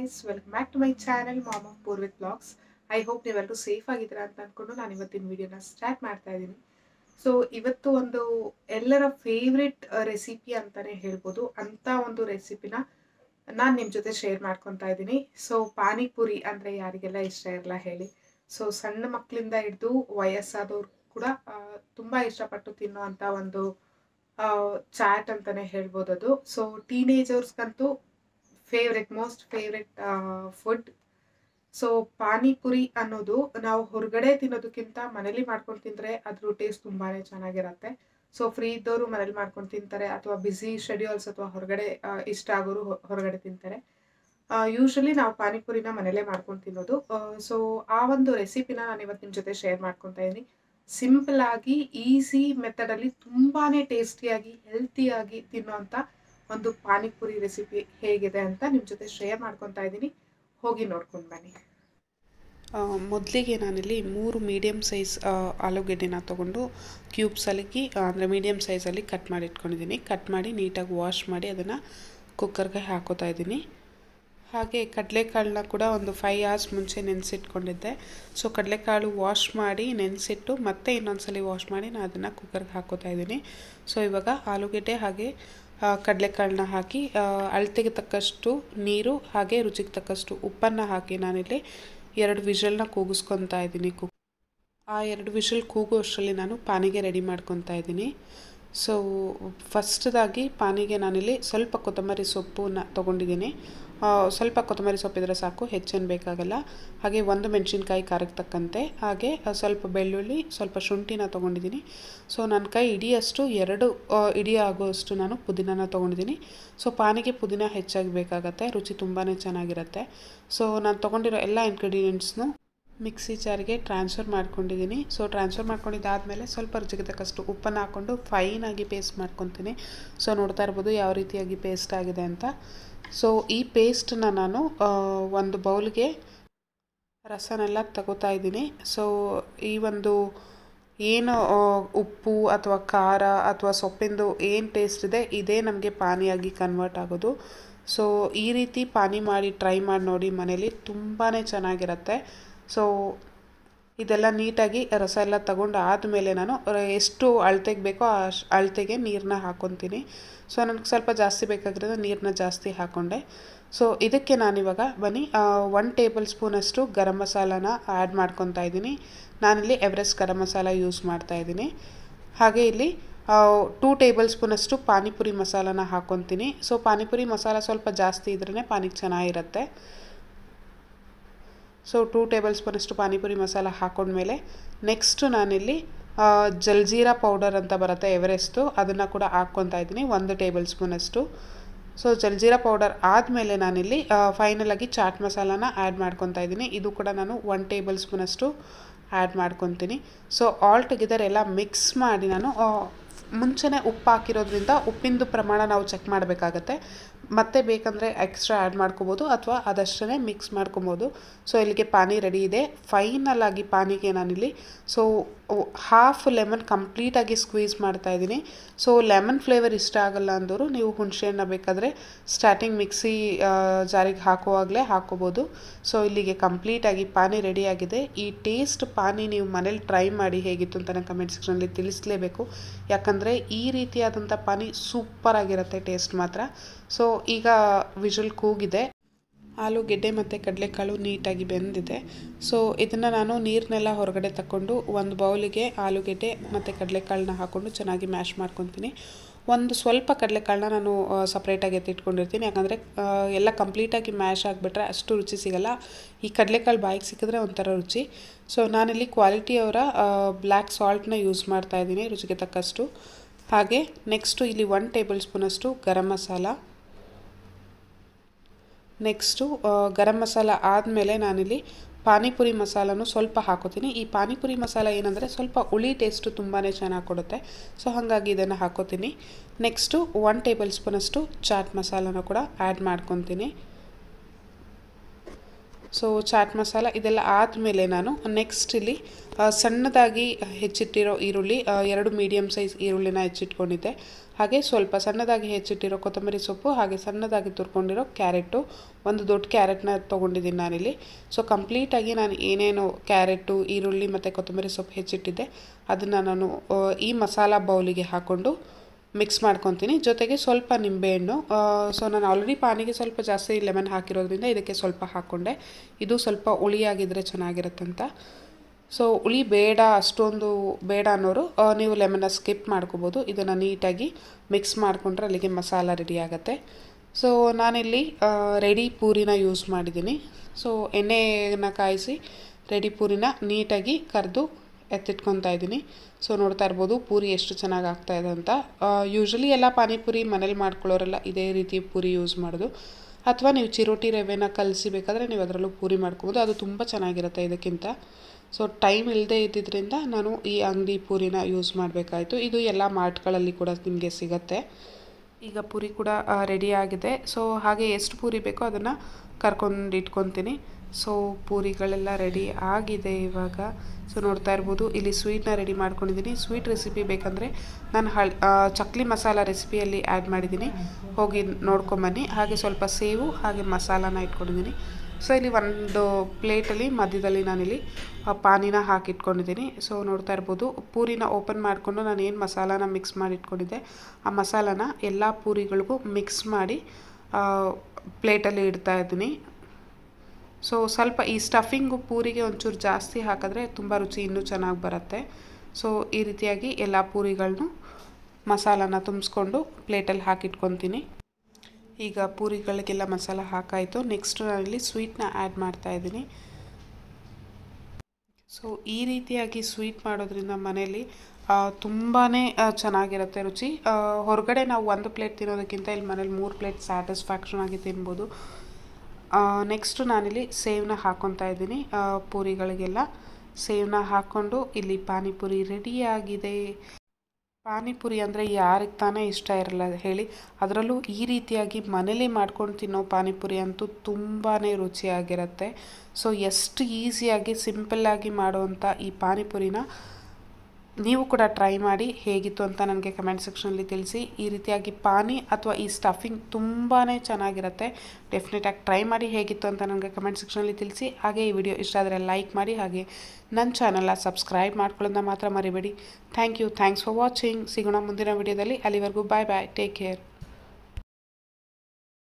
guys welcome back to my channel mom of Poorvith blogs I hope ನೀವೆಲ್ಲರೂ safe ಆಗಿದ್ದೀರಾ ಅಂತ ಅಂದ್ಕೊಂಡು ನಾನು ಇವತ್ತಿನ ವಿಡಿಯೋನ ಸ್ಟಾರ್ಟ್ ಮಾಡ್ತಾ ಇದ್ದೀನಿ ಸೊ ಇವತ್ತು ಒಂದು ಎಲ್ಲರ ಫೇವ್ರೆಟ್ ರೆಸಿಪಿ ಅಂತಲೇ ಹೇಳ್ಬೋದು ಅಂಥ ಒಂದು ರೆಸಿಪಿನ ನಾನು ನಿಮ್ಮ ಜೊತೆ ಶೇರ್ ಮಾಡ್ಕೊತಾ ಇದ್ದೀನಿ ಸೊ ಪಾನಿಪುರಿ ಅಂದರೆ ಯಾರಿಗೆಲ್ಲ ಇಷ್ಟ ಇರಲ್ಲ ಹೇಳಿ ಸೊ ಸಣ್ಣ ಮಕ್ಕಳಿಂದ ಹಿಡಿದು ವಯಸ್ಸಾದವ್ರು ಕೂಡ ತುಂಬ ಇಷ್ಟಪಟ್ಟು ತಿನ್ನುವಂಥ ಒಂದು ಚಾಟ್ ಅಂತಲೇ ಹೇಳ್ಬೋದು ಅದು ಸೊ ಟೀನೇಜರ್ಸ್ಗಂತೂ favourite most favourite food so panipuri ಅನ್ನೋದು ನಾವು ಹೊರಗಡೆ ತಿನ್ನೋದಕ್ಕಿಂತ ಮನೇಲಿ ಮಾಡ್ಕೊಂಡು ತಿಂದರೆ ಅದ್ರ ಟೇಸ್ಟ್ ತುಂಬಾ ಚೆನ್ನಾಗಿರತ್ತೆ ಸೊ ಫ್ರೀ ಇದ್ದವರು ಮನೇಲಿ ಮಾಡ್ಕೊಂಡು ತಿಂತಾರೆ ಅಥವಾ ಬ್ಯುಸಿ ಶೆಡ್ಯೂಲ್ಸ್ ಅಥವಾ ಹೊರಗಡೆ ಇಷ್ಟ ಆಗೋರು ಹೊರಗಡೆ ತಿಂತಾರೆ ಯೂಶ್ವಲಿ ನಾವು ಪಾನಿಪುರಿನ ಮನೇಲೇ ಮಾಡ್ಕೊಂಡು ತಿನ್ನೋದು ಸೊ ಆ ಒಂದು ರೆಸಿಪಿನ ನಾನು ಇವತ್ತು ನಿಮ್ಮ ಜೊತೆ ಶೇರ್ ಮಾಡ್ಕೊತಾ ಇದ್ದೀನಿ ಸಿಂಪಲ್ ಆಗಿ ಈಸಿ ಮೆಥಡಲ್ಲಿ ತುಂಬಾ ಟೇಸ್ಟಿಯಾಗಿ ಹೆಲ್ತಿಯಾಗಿ ತಿನ್ನೋವಂಥ ಒಂದು ಪಾನಿಪುರಿ ರೆಸಿಪಿ ಹೇಗಿದೆ ಅಂತ ನಿಮ್ಮ ಜೊತೆ ಶೇರ್ ಮಾಡ್ಕೊತಾ ಇದ್ದೀನಿ ಹೋಗಿ ನೋಡ್ಕೊಂಡು ಬನ್ನಿ ಮೊದಲಿಗೆ ನಾನಿಲ್ಲಿ ಮೂರು ಮೀಡಿಯಮ್ ಸೈಜ್ ಆಲೂಗೆಡ್ಡೆನ ತೊಗೊಂಡು ಕ್ಯೂಬ್ಸಲ್ಲಿ ಅಂದರೆ ಮೀಡಿಯಮ್ ಸೈಜಲ್ಲಿ ಕಟ್ ಮಾಡಿ ಇಟ್ಕೊಂಡಿದ್ದೀನಿ ಕಟ್ ಮಾಡಿ ನೀಟಾಗಿ ವಾಶ್ ಮಾಡಿ ಅದನ್ನು ಕುಕ್ಕರ್ಗೆ ಹಾಕೋತಾ ಇದ್ದೀನಿ ಹಾಗೆ ಕಡಲೆಕಾಳನ್ನ ಕೂಡ ಒಂದು ಫೈವ್ ಅವರ್ಸ್ ಮುಂಚೆ ನೆನೆಸಿಟ್ಕೊಂಡಿದ್ದೆ ಸೊ ಕಡಲೆಕಾಳು ವಾಶ್ ಮಾಡಿ ನೆನೆಸಿಟ್ಟು ಮತ್ತೆ ಇನ್ನೊಂದ್ಸಲಿ ವಾಶ್ ಮಾಡಿ ನಾನು ಅದನ್ನು ಕುಕ್ಕರ್ಗೆ ಹಾಕೋತಾ ಇದ್ದೀನಿ ಸೊ ಇವಾಗ ಆಲೂಗೆಡ್ಡೆ ಹಾಗೆ ಕಡಲೆಕಾಳನ್ನ ಹಾಕಿ ಅಳತೆಗೆ ತಕ್ಕಷ್ಟು ನೀರು ಹಾಗೆ ರುಚಿಗೆ ತಕ್ಕಷ್ಟು ಉಪ್ಪನ್ನು ಹಾಕಿ ನಾನಿಲ್ಲಿ ಎರಡು ವಿಷಲ್ನ ಕೂಗಿಸ್ಕೊತಾ ಇದ್ದೀನಿ ಕು ಆ ಎರಡು ವಿಷಲ್ ಕೂಗೋ ಅಷ್ಟರಲ್ಲಿ ನಾನು ಪಾನಿಗೆ ರೆಡಿ ಮಾಡ್ಕೊತಾ ಇದ್ದೀನಿ ಸೊ ಫಸ್ಟ್ದಾಗಿ ಪಾನಿಗೆ ನಾನಿಲ್ಲಿ ಸ್ವಲ್ಪ ಕೊತ್ತಂಬರಿ ಸೊಪ್ಪನ್ನ ತೊಗೊಂಡಿದ್ದೀನಿ ಸ್ವಲ್ಪ ಕೊತ್ತಂಬರಿ ಸೊಪ್ಪಿದ್ರೆ ಸಾಕು ಹೆಚ್ಚೇನು ಬೇಕಾಗಲ್ಲ ಹಾಗೆ ಒಂದು ಮೆಣಸಿನ್ಕಾಯಿ ಖಾರಕ್ಕೆ ತಕ್ಕಂತೆ ಹಾಗೆ ಸ್ವಲ್ಪ ಬೆಳ್ಳುಳ್ಳಿ ಸ್ವಲ್ಪ ಶುಂಠಿನ ತೊಗೊಂಡಿದ್ದೀನಿ ಸೊ ನನ್ನ ಕೈ ಇಡಿಯಷ್ಟು ಎರಡು ಇಡಿ ಆಗೋಷ್ಟು ನಾನು ಪುದೀನ ತೊಗೊಂಡಿದ್ದೀನಿ ಸೊ ಪಾನಿಗೆ ಪುದೀನ ಹೆಚ್ಚಾಗಿ ಬೇಕಾಗತ್ತೆ ರುಚಿ ತುಂಬಾ ಚೆನ್ನಾಗಿರುತ್ತೆ ಸೊ ನಾನು ತೊಗೊಂಡಿರೋ ಎಲ್ಲ ಇಂಗ್ರೀಡಿಯೆಂಟ್ಸ್ನು ಮಿಕ್ಸಿ ಜಾರಿಗೆ ಟ್ರಾನ್ಸ್ಫರ್ ಮಾಡ್ಕೊಂಡಿದ್ದೀನಿ ಸೊ ಟ್ರಾನ್ಸ್ಫರ್ ಮಾಡ್ಕೊಂಡಿದ್ದಾದಮೇಲೆ ಸ್ವಲ್ಪ ರುಚಿಗೆ ತಕ್ಕಷ್ಟು ಉಪ್ಪನ್ನು ಹಾಕ್ಕೊಂಡು ಫೈನಾಗಿ ಪೇಸ್ಟ್ ಮಾಡ್ಕೊತೀನಿ ಸೊ ನೋಡ್ತಾ ಇರ್ಬೋದು ಯಾವ ರೀತಿಯಾಗಿ ಪೇಸ್ಟ್ ಆಗಿದೆ ಅಂತ ಸೊ ಈ ಪೇಸ್ಟನ್ನ ನಾನು ಒಂದು ಬೌಲ್ಗೆ ರಸನೆಲ್ಲ ತಗೋತಾ ಇದ್ದೀನಿ ಸೊ ಈ ಒಂದು ಏನು ಉಪ್ಪು ಅಥವಾ ಖಾರ ಅಥವಾ ಸೊಪ್ಪಿಂದು ಏನು ಟೇಸ್ಟ್ ಇದೆ ಇದೇ ನಮಗೆ ಪಾನಿಯಾಗಿ ಕನ್ವರ್ಟ್ ಆಗೋದು ಸೊ ಈ ರೀತಿ ಪಾನಿ ಮಾಡಿ ಟ್ರೈ ಮಾಡಿ ನೋಡಿ ಮನೇಲಿ ತುಂಬಾ ಚೆನ್ನಾಗಿರುತ್ತೆ ಸೊ ಇದೆಲ್ಲ ನೀಟಾಗಿ ರಸ ಎಲ್ಲ ತಗೊಂಡು ಆದಮೇಲೆ ನಾನು ಎಷ್ಟು ಅಳತೆಗೆ ಬೇಕೋ ಅಷ್ಟು ಅಳತೆಗೆ ನೀರನ್ನ ಹಾಕ್ಕೊತೀನಿ ಸೊ ನನಗೆ ಸ್ವಲ್ಪ ಜಾಸ್ತಿ ಬೇಕಾಗಿರೋದು ನೀರನ್ನ ಜಾಸ್ತಿ ಹಾಕ್ಕೊಂಡೆ ಸೊ ಇದಕ್ಕೆ ನಾನಿವಾಗ ಬನ್ನಿ ಒನ್ ಟೇಬಲ್ ಸ್ಪೂನಷ್ಟು ಗರಂ ಮಸಾಲಾನ ಆ್ಯಡ್ ಮಾಡ್ಕೊತಾ ಇದ್ದೀನಿ ನಾನಿಲ್ಲಿ ಎವರೆಸ್ಟ್ ಗರಂ ಮಸಾಲ ಯೂಸ್ ಮಾಡ್ತಾ ಇದ್ದೀನಿ ಹಾಗೆ ಇಲ್ಲಿ ಟೂ ಟೇಬಲ್ ಸ್ಪೂನಷ್ಟು ಪಾನಿಪುರಿ ಮಸಾಲಾನ ಹಾಕ್ಕೊತೀನಿ ಸೊ ಪಾನಿಪುರಿ ಮಸಾಲ ಸ್ವಲ್ಪ ಜಾಸ್ತಿ ಇದ್ರೇ ಪಾನಿಗೆ ಚೆನ್ನಾಗಿರುತ್ತೆ ಸೊ ಟೂ ಟೇಬಲ್ ಸ್ಪೂನಷ್ಟು ಪಾನಿಪುರಿ ಮಸಾಲ ಹಾಕೊಂಡ್ಮೇಲೆ ನೆಕ್ಸ್ಟು ನಾನಿಲ್ಲಿ ಜಲ್ಜೀರಾ ಪೌಡರ್ ಅಂತ ಬರುತ್ತೆ ಎವರೆಸ್ಟು ಅದನ್ನು ಕೂಡ ಹಾಕ್ಕೊತಾ ಇದ್ದೀನಿ ಒಂದು ಟೇಬಲ್ ಸ್ಪೂನಷ್ಟು ಸೊ ಜಲ್ಜೀರಾ ಪೌಡರ್ ಆದಮೇಲೆ ನಾನಿಲ್ಲಿ ಫೈನಲಾಗಿ ಚಾಟ್ ಮಸಾಲಾನ ಆ್ಯಡ್ ಮಾಡ್ಕೊತಾ ಇದ್ದೀನಿ ಇದು ಕೂಡ ನಾನು ಒನ್ ಟೇಬಲ್ ಸ್ಪೂನಷ್ಟು ಆ್ಯಡ್ ಮಾಡ್ಕೊತೀನಿ ಸೊ ಆಲ್ ಟುಗೆದರ್ ಎಲ್ಲ ಮಿಕ್ಸ್ ಮಾಡಿ ನಾನು ಮುಂಚೆನೇ ಉಪ್ಪು ಹಾಕಿರೋದ್ರಿಂದ ಉಪ್ಪಿಂದು ಪ್ರಮಾಣ ನಾವು ಚೆಕ್ ಮಾಡಬೇಕಾಗತ್ತೆ ಮತ್ತೆ ಬೇಕಂದರೆ ಎಕ್ಸ್ಟ್ರಾ ಆ್ಯಡ್ ಮಾಡ್ಕೋಬೋದು ಅಥವಾ ಅದಷ್ಟೇ ಮಿಕ್ಸ್ ಮಾಡ್ಕೊಬೋದು ಸೊ ಇಲ್ಲಿಗೆ ಪಾನಿ ರೆಡಿ ಇದೆ ಫೈನಲ್ ಆಗಿ ಪಾನಿಗೆ ನಾನಿಲ್ಲಿ ಸೊ ಹಾಫ್ ಲೆಮನ್ ಕಂಪ್ಲೀಟಾಗಿ ಸ್ಕ್ವೀಸ್ ಮಾಡ್ತಾಯಿದ್ದೀನಿ ಸೊ ಲೆಮನ್ ಫ್ಲೇವರ್ ಇಷ್ಟ ಆಗಲ್ಲ ಅಂದವರು ನೀವು ಹುಣಸೆಹಣ್ಣ ಬೇಕಾದರೆ ಸ್ಟಾರ್ಟಿಂಗ್ ಮಿಕ್ಸಿ ಜಾರಿಗೆ ಹಾಕುವಾಗಲೇ ಹಾಕೋಬೋದು ಸೊ ಇಲ್ಲಿಗೆ ಕಂಪ್ಲೀಟಾಗಿ ಪಾನಿ ರೆಡಿಯಾಗಿದೆ ಈ ಟೇಸ್ಟ್ ಪಾನಿ ನೀವು ಮನೇಲಿ ಟ್ರೈ ಮಾಡಿ ಹೇಗಿತ್ತು ಅಂತ ನಾನು ಕಮೆಂಟ್ ಸೆಕ್ಷನಲ್ಲಿ ತಿಳಿಸಲೇಬೇಕು ಯಾಕಂದರೆ ಈ ರೀತಿಯಾದಂಥ ಪಾನಿ ಸೂಪರಾಗಿರುತ್ತೆ ಟೇಸ್ಟ್ ಮಾತ್ರ ಸೊ ಈಗ ವಿಜುವಲ್ ಕೂಗಿದೆ ಆಲೂಗೆಡ್ಡೆ ಮತ್ತು ಕಡಲೆಕಾಳು ನೀಟಾಗಿ ಬೆಂದಿದೆ ಸೊ ಇದನ್ನು ನಾನು ನೀರನ್ನೆಲ್ಲ ಹೊರಗಡೆ ತಗೊಂಡು ಒಂದು ಬೌಲಿಗೆ ಆಲೂಗೆಡ್ಡೆ ಮತ್ತು ಕಡಲೆಕಾಳನ್ನ ಹಾಕ್ಕೊಂಡು ಚೆನ್ನಾಗಿ ಮ್ಯಾಶ್ ಮಾಡ್ಕೊತೀನಿ ಒಂದು ಸ್ವಲ್ಪ ಕಡಲೆಕಾಳನ್ನ ನಾನು ಸಪ್ರೇಟಾಗಿ ಎತ್ತಿಟ್ಕೊಂಡಿರ್ತೀನಿ ಯಾಕಂದರೆ ಎಲ್ಲ ಕಂಪ್ಲೀಟಾಗಿ ಮ್ಯಾಶ್ ಆಗಿಬಿಟ್ರೆ ಅಷ್ಟು ರುಚಿ ಸಿಗಲ್ಲ ಈ ಕಡಲೆಕಾಳು ಬಾಯಿಗೆ ಸಿಕ್ಕಿದ್ರೆ ಒಂಥರ ರುಚಿ ಸೊ ನಾನಿಲ್ಲಿ ಕ್ವಾಲಿಟಿಯವರ ಬ್ಲ್ಯಾಕ್ ಸಾಲ್ಟ್ನ ಯೂಸ್ ಮಾಡ್ತಾ ಇದ್ದೀನಿ ರುಚಿಗೆ ತಕ್ಕಷ್ಟು ಹಾಗೆ ನೆಕ್ಸ್ಟು ಇಲ್ಲಿ ಒನ್ ಟೇಬಲ್ ಸ್ಪೂನಷ್ಟು ಗರಂ ಮಸಾಲ ನೆಕ್ಸ್ಟು ಗರಂ ಮಸಾಲ ಆದಮೇಲೆ ನಾನಿಲ್ಲಿ ಪಾನಿಪುರಿ ಮಸಾಲನೂ ಸ್ವಲ್ಪ ಹಾಕೋತೀನಿ ಈ ಪಾನಿಪುರಿ ಮಸಾಲ ಏನಂದರೆ ಸ್ವಲ್ಪ ಹುಳಿ ಟೇಸ್ಟು ತುಂಬಾ ಚೆನ್ನಾಗಿ ಕೊಡುತ್ತೆ ಸೊ ಹಾಗಾಗಿ ಇದನ್ನು ಹಾಕೋತೀನಿ ನೆಕ್ಸ್ಟು ಒನ್ ಟೇಬಲ್ ಸ್ಪೂನಷ್ಟು ಚಾಟ್ ಮಸಾಲನ ಕೂಡ ಆ್ಯಡ್ ಮಾಡ್ಕೊತೀನಿ ಸೊ ಚಾಟ್ ಮಸಾಲ ಇದೆಲ್ಲ ಆದಮೇಲೆ ನಾನು ನೆಕ್ಸ್ಟ್ ಇಲ್ಲಿ ಸಣ್ಣದಾಗಿ ಹೆಚ್ಚಿಟ್ಟಿರೋ ಈರುಳ್ಳಿ ಎರಡು ಮೀಡಿಯಮ್ ಸೈಜ್ ಈರುಳ್ಳಿನ ಹೆಚ್ಚಿಟ್ಕೊಂಡಿದ್ದೆ ಹಾಗೆ ಸ್ವಲ್ಪ ಸಣ್ಣದಾಗಿ ಹೆಚ್ಚಿಟ್ಟಿರೋ ಕೊತ್ತಂಬರಿ ಸೊಪ್ಪು ಹಾಗೆ ಸಣ್ಣದಾಗಿ ತುರ್ಕೊಂಡಿರೋ ಕ್ಯಾರೆಟು ಒಂದು ದೊಡ್ಡ ಕ್ಯಾರೆಟ್ನ ತೊಗೊಂಡಿದ್ದೀನಿ ನಾನಿಲ್ಲಿ ಸೊ ಕಂಪ್ಲೀಟಾಗಿ ನಾನು ಏನೇನು ಕ್ಯಾರೆಟು ಈರುಳ್ಳಿ ಮತ್ತು ಕೊತ್ತಂಬರಿ ಸೊಪ್ಪು ಹೆಚ್ಚಿಟ್ಟಿದ್ದೆ ಅದನ್ನು ನಾನು ಆ, ಈ ಮಸಾಲ ಬೌಲಿಗೆ ಹಾಕ್ಕೊಂಡು ಮಿಕ್ಸ್ ಮಾಡ್ಕೊತೀನಿ ಜೊತೆಗೆ ಸ್ವಲ್ಪ ನಿಂಬೆಹಣ್ಣು ಸೊ ನಾನು ಆಲ್ರೆಡಿ ಪಾನಿಗೆ ಸ್ವಲ್ಪ ಜಾಸ್ತಿ ಲೆಮನ್ ಹಾಕಿರೋದ್ರಿಂದ ಇದಕ್ಕೆ ಸ್ವಲ್ಪ ಹಾಕ್ಕೊಂಡೆ ಇದು ಸ್ವಲ್ಪ ಹುಳಿಯಾಗಿದ್ದರೆ ಚೆನ್ನಾಗಿರುತ್ತಂತ ಸೊ ಹುಳಿ ಬೇಡ ಅಷ್ಟೊಂದು ಬೇಡ ಅನ್ನೋರು ಆ, ನೀವು ಲೆಮನ್ನ ಸ್ಕಿಪ್ ಮಾಡ್ಕೋಬೋದು ಇದನ್ನು ನೀಟಾಗಿ ಮಿಕ್ಸ್ ಮಾಡಿಕೊಂಡ್ರೆ ಅಲ್ಲಿಗೆ ಮಸಾಲ ರೆಡಿ ಆಗುತ್ತೆ ಸೊ ನಾನಿಲ್ಲಿ ರೆಡಿ ಪೂರಿನ ಯೂಸ್ ಮಾಡಿದ್ದೀನಿ ಸೊ ಎಣ್ಣೆನ ಕಾಯಿಸಿ ರೆಡಿ ಪೂರಿನ ನೀಟಾಗಿ ಕರೆದು ಎತ್ತಿಟ್ಕೊತಾ ಇದ್ದೀನಿ ಸೊ ನೋಡ್ತಾ ಇರ್ಬೋದು ಪೂರಿ ಎಷ್ಟು ಚೆನ್ನಾಗಿ ಆಗ್ತಾ ಇದೆ ಅಂತ ಯೂಶ್ವಲಿ ಎಲ್ಲ ಪಾನಿಪುರಿ ಮನೇಲಿ ಮಾಡ್ಕೊಳ್ಳೋರೆಲ್ಲ ಇದೇ ರೀತಿ ಪೂರಿ ಯೂಸ್ ಮಾಡೋದು ಅಥವಾ ನೀವು ಚಿರೋಟಿ ರವೆನ ಕಲಸಿ ಬೇಕಾದರೆ ನೀವು ಅದರಲ್ಲೂ ಪೂರಿ ಮಾಡ್ಕೋಬೋದು ಅದು ತುಂಬ ಚೆನ್ನಾಗಿರುತ್ತೆ ಇದಕ್ಕಿಂತ ಸೊ ಟೈಮ್ ಇಲ್ಲದೆ ಇದ್ದಿದ್ದರಿಂದ ನಾನು ಈ ಅಂಗಡಿ ಪೂರಿನ ಯೂಸ್ ಮಾಡಬೇಕಾಯಿತು ಇದು ಎಲ್ಲ ಮಾರ್ಟ್ಗಳಲ್ಲಿ ಕೂಡ ನಿಮಗೆ ಸಿಗತ್ತೆ ಈಗ ಪೂರಿ ಕೂಡ ರೆಡಿ ಆಗಿದೆ ಸೊ ಹಾಗೆ ಎಷ್ಟು ಪೂರಿ ಬೇಕೋ ಅದನ್ನು ಕರ್ಕೊಂಡು ಇಟ್ಕೊತೀನಿ ಸೊ ಪೂರಿಗಳೆಲ್ಲ ರೆಡಿ ಆಗಿದೆ ಇವಾಗ ಸೊ ನೋಡ್ತಾ ಇರ್ಬೋದು ಇಲ್ಲಿ ಸ್ವೀಟ್ನ ರೆಡಿ ಮಾಡ್ಕೊಂಡಿದ್ದೀನಿ ಸ್ವೀಟ್ ರೆಸಿಪಿ ಬೇಕಂದರೆ ನಾನು ಹಳ್ ಆ, ಚಕ್ಲಿ ಮಸಾಲ ರೆಸಿಪಿಯಲ್ಲಿ ಆ್ಯಡ್ ಮಾಡಿದ್ದೀನಿ ಹೋಗಿ ನೋಡ್ಕೊಂಬನ್ನಿ ಹಾಗೆ ಸ್ವಲ್ಪ ಸೇವು ಹಾಗೆ ಮಸಾಲಾನ ಇಟ್ಕೊಂಡಿದ್ದೀನಿ ಸೊ ಇಲ್ಲಿ ಒಂದು ಪ್ಲೇಟಲ್ಲಿ ಮಧ್ಯದಲ್ಲಿ ನಾನಿಲ್ಲಿ ಆ ಪಾನಿನ ಹಾಕಿಟ್ಕೊಂಡಿದ್ದೀನಿ ಸೊ ನೋಡ್ತಾ ಇರ್ಬೋದು ಪೂರಿನ ಓಪನ್ ಮಾಡಿಕೊಂಡು ನಾನು ಏನು ಮಸಾಲಾನ ಮಿಕ್ಸ್ ಮಾಡಿ ಇಟ್ಕೊಂಡಿದ್ದೆ ಆ ಮಸಾಲಾನ ಎಲ್ಲ ಪೂರಿಗಳಿಗೂ ಮಿಕ್ಸ್ ಮಾಡಿ ಪ್ಲೇಟಲ್ಲಿ ಇಡ್ತಾ ಇದ್ದೀನಿ ಸೊ ಸ್ವಲ್ಪ ಈ ಸ್ಟಫಿಂಗು ಪೂರಿಗೆ ಒಂಚೂರು ಜಾಸ್ತಿ ಹಾಕಿದ್ರೆ ತುಂಬ ರುಚಿ ಇನ್ನೂ ಚೆನ್ನಾಗಿ ಬರುತ್ತೆ ಸೊ ಈ ರೀತಿಯಾಗಿ ಎಲ್ಲ ಪೂರಿಗಳನ್ನೂ ಮಸಾಲಾನ ತುಂಬಿಸ್ಕೊಂಡು ಪ್ಲೇಟಲ್ಲಿ ಹಾಕಿಟ್ಕೊತೀನಿ ಈಗ ಪೂರಿಗಳಿಗೆಲ್ಲ ಮಸಾಲ ಹಾಕಾಯಿತು ನೆಕ್ಸ್ಟ್ ನಾನಿಲ್ಲಿ ಸ್ವೀಟ್ನ ಆ್ಯಡ್ ಮಾಡ್ತಾ ಇದ್ದೀನಿ ಸೊ ಈ ರೀತಿಯಾಗಿ ಸ್ವೀಟ್ ಮಾಡೋದ್ರಿಂದ ಮನೇಲಿ ತುಂಬಾ ಚೆನ್ನಾಗಿರುತ್ತೆ ರುಚಿ ಆ, ಹೊರಗಡೆ ನಾವು ಒಂದು ಪ್ಲೇಟ್ ತಿನ್ನೋದಕ್ಕಿಂತ ಇಲ್ಲಿ ಮನೇಲಿ ಮೂರು ಪ್ಲೇಟ್ ಸ್ಯಾಟಿಸ್ಫ್ಯಾಕ್ಷನ್ ಆಗಿ ತಿನ್ಬೋದು ನೆಕ್ಸ್ಟು ನಾನಿಲ್ಲಿ ಸೇವನ್ನ ಹಾಕ್ಕೊತಾ ಇದ್ದೀನಿ ಆ, ಪೂರಿಗಳಿಗೆಲ್ಲ ಸೇವನ್ನ ಹಾಕ್ಕೊಂಡು ಇಲ್ಲಿ ಪಾನಿಪುರಿ ರೆಡಿಯಾಗಿದೆ ಪಾನಿಪುರಿ ಅಂದರೆ ಯಾರಿಗೆ ತಾನೇ ಇಷ್ಟ ಇರಲ್ಲ ಹೇಳಿ ಅದರಲ್ಲೂ ಈ ರೀತಿಯಾಗಿ ಮನೇಲಿ ಮಾಡ್ಕೊಂಡು ತಿನ್ನೋ ಪಾನಿಪುರಿ ಅಂತೂ ತುಂಬಾ ರುಚಿಯಾಗಿರುತ್ತೆ ಸೊ ಎಷ್ಟು ಈಸಿಯಾಗಿ ಸಿಂಪಲ್ಲಾಗಿ ಮಾಡುವಂಥ ಈ ಪಾನಿಪುರಿನ ನೀವು ಕೂಡ ಟ್ರೈ ಮಾಡಿ ಹೇಗಿತ್ತು ಅಂತ ನನಗೆ ಕಮೆಂಟ್ ಸೆಕ್ಷನಲ್ಲಿ ತಿಳಿಸಿ ಈ ರೀತಿಯಾಗಿ ಪಾನಿ ಅಥವಾ ಈ ಸ್ಟಫಿಂಗ್ ತುಂಬಾ ಚೆನ್ನಾಗಿರುತ್ತೆ ಡೆಫಿನೆಟಾಗಿ ಟ್ರೈ ಮಾಡಿ ಹೇಗಿತ್ತು ಅಂತ ನನಗೆ ಕಮೆಂಟ್ ಸೆಕ್ಷನಲ್ಲಿ ತಿಳಿಸಿ ಹಾಗೆ ಈ ವಿಡಿಯೋ ಇಷ್ಟ ಆದರೆ ಲೈಕ್ ಮಾಡಿ ಹಾಗೆ ನನ್ನ ಚಾನಲ್ನ ಸಬ್ಸ್ಕ್ರೈಬ್ ಮಾಡ್ಕೊಳ್ಳೋದನ್ನ ಮಾತ್ರ ಮರಿಬೇಡಿ thank you thanks for watching ಸಿಗೋಣ ಮುಂದಿನ ವಿಡಿಯೋದಲ್ಲಿ ಅಲ್ಲಿವರೆಗೂ ಬಾಯ್ ಬಾಯ್ ಟೇಕ್ ಕೇರ್